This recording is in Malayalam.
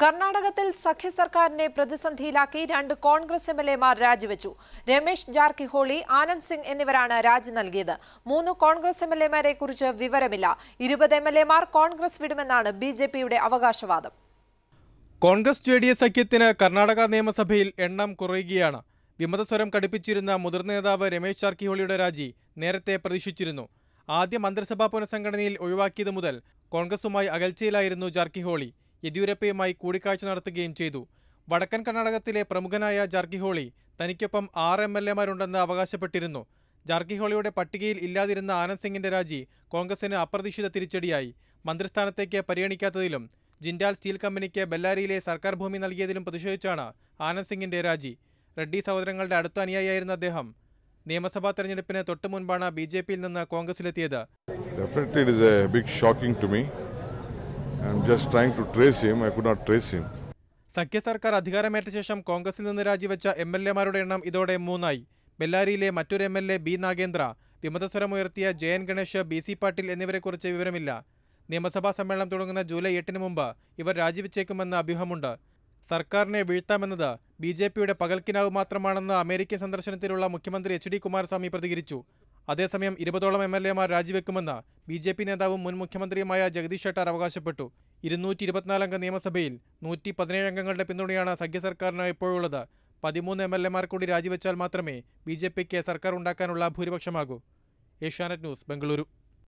കർണാടകത്തിൽ സഖ്യ സർക്കാരിനെ പ്രതിസന്ധിയിലാക്കി രണ്ട് കോൺഗ്രസ് എം എൽ എമാർ രാജിവെച്ചു രമേശ് ജാർക്കിഹോളി ആനന്ദ് സിംഗ് എന്നിവരാണ് രാജി നൽകിയത് മൂന്ന് കോൺഗ്രസ് എം എൽ എമാരെ കുറിച്ച് വിവരമില്ല ഇരുപത് എം എൽ എമാർ കോൺഗ്രസ് വിടുമെന്നാണ് ബി ജെ പിയുടെ അവകാശവാദം കോൺഗ്രസ് ജെ ഡി എസ് സഖ്യത്തിന് കർണാടക നിയമസഭയിൽ എണ്ണം കുറയുകയാണ് വിമതസ്വരം കടുപ്പിച്ചിരുന്ന മുതിർന്ന നേതാവ് രമേശ് ജാർക്കിഹോളിയുടെ രാജി നേരത്തെ പ്രതീക്ഷിച്ചിരുന്നു ആദ്യ മന്ത്രിസഭാ പുനഃസംഘടനയിൽ ഒഴിവാക്കിയത് മുതൽ കോൺഗ്രസുമായി അകൽച്ചയിലായിരുന്നു ജാർക്കിഹോളി യെദ്യൂരപ്പയുമായി കൂടിക്കാഴ്ച നടത്തുകയും ചെയ്തു വടക്കൻ കർണാടകത്തിലെ പ്രമുഖനായ ജാർക്കിഹോളി തനിക്കൊപ്പം ആറ് എം എൽ എമാരുണ്ടെന്ന് അവകാശപ്പെട്ടിരുന്നു ജാർക്കിഹോളിയുടെ പട്ടികയിൽ ഇല്ലാതിരുന്ന ആനന്ദ് സിംഗിന്റെ രാജി കോൺഗ്രസിന് അപ്രതീക്ഷിത തിരിച്ചടിയായി മന്ത്രിസ്ഥാനത്തേക്ക് പരിഗണിക്കാത്തതിലും ജിൻഡാൽ സ്റ്റീൽ കമ്പനിക്ക് ബെല്ലാരിയിലെ സർക്കാർ ഭൂമി നൽകിയതിലും പ്രതിഷേധിച്ചാണ് ആനന്ദ് സിംഗിന്റെ രാജി റെഡ്ഡി സഹോദരങ്ങളുടെ അടുത്ത അനുയായിയായിരുന്ന അദ്ദേഹം നിയമസഭാ തെരഞ്ഞെടുപ്പിന് തൊട്ടു മുൻപാണ് ബി ജെ പിയിൽ നിന്ന് കോൺഗ്രസിലെത്തിയത് Definitely, it is a big shocking to me. I'm just trying to trace him. I could not trace him. സഖ്യ സർക്കാർ അധികാരമേറ്റ ശേഷം കോൺഗ്രസിൽ നിന്ന് രാജിവെച്ച എം എൽ എമാരുടെ എണ്ണം ഇതോടെ മൂന്നായി ബെല്ലാരിയിലെ മറ്റൊരു M L A B Nagendra വിമതസ്വരമുയർത്തിയ ജയൻ ഗണേഷ് ബി സി പാട്ടീൽ എന്നിവരെക്കുറിച്ച് വിവരമില്ല നിയമസഭാ സമ്മേളനം തുടങ്ങുന്ന ജൂലൈ എട്ടിന് മുമ്പ് ഇവർ രാജിവെച്ചേക്കുമെന്ന അഭ്യൂഹമുണ്ട് സർക്കാരിനെ വീഴ്ത്താമെന്നത് ബി ജെ പിയുടെ പകൽക്കിനാവ് മാത്രമാണെന്ന് അമേരിക്കൻ സന്ദർശനത്തിലുള്ള മുഖ്യമന്ത്രി എച്ച് ഡി കുമാരസ്വാമി പ്രതികരിച്ചു അതേസമയം ഇരുപതോളം എം എൽ എമാർ രാജിവെക്കുമെന്ന് ബി ജെ പി നേതാവും മുൻ മുഖ്യമന്ത്രിയുമായ ജഗദീഷ് ഷെട്ടാർ അവകാശപ്പെട്ടു ഇരുന്നൂറ്റി ഇരുപത്തിനാലംഗ നിയമസഭയിൽ നൂറ്റി പതിനേഴ് അംഗങ്ങളുടെ പിന്തുണയാണ് സഖ്യ സർക്കാരിന് ഇപ്പോഴുള്ളത് പതിമൂന്ന് എം എൽ എമാർ കൂടി രാജിവെച്ചാൽ മാത്രമേ ബി ജെ പിക്ക് സർക്കാർ ഉണ്ടാക്കാനുള്ള ഭൂരിപക്ഷമാകൂ ഏഷ്യാനെറ്റ് ന്യൂസ് ബംഗളൂരു